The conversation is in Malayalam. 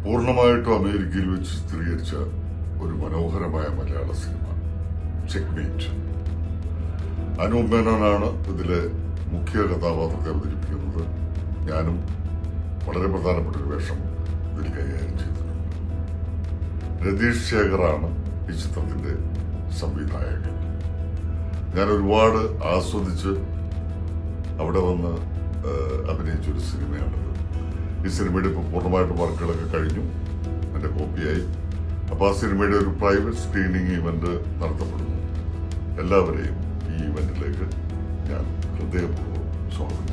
പൂർണ്ണമായിട്ടും അമേരിക്കയിൽ വെച്ച് ചിത്രീകരിച്ച ഒരു മനോഹരമായ മലയാള സിനിമ ചെക്മേറ്റ് അനൂപ് മേനോനാണ് ഇതിലെ മുഖ്യ കഥാപാത്രത്തെ അവതരിപ്പിക്കുന്നത് ഞാനും വളരെ പ്രധാനപ്പെട്ട ഒരു വേഷം ഇതിൽ കൈകാര്യം ചെയ്തിട്ടുണ്ട് രതീഷ് ശേഖറാണ് ഈ ചിത്രത്തിന്റെ സംവിധായകൻ ഞാൻ ഒരുപാട് ആസ്വദിച്ച് അവിടെ വന്ന് ഏഹ്, അഭിനയിച്ച ഒരു സിനിമയാണിത് ഈ സിനിമയുടെ ഇപ്പോൾ പൂർണ്ണമായിട്ട് വർക്കുകളൊക്കെ കഴിഞ്ഞു എൻ്റെ കോപ്പിയായി അപ്പോൾ ആ സിനിമയുടെ ഒരു പ്രൈവറ്റ് സ്ക്രീനിങ് ഇവന്റ് നടത്തപ്പെടുന്നു എല്ലാവരെയും ഈ ഇവന്റിലേക്ക് ഞാൻ ഹൃദയപൂർവ്വം സ്വാഗതം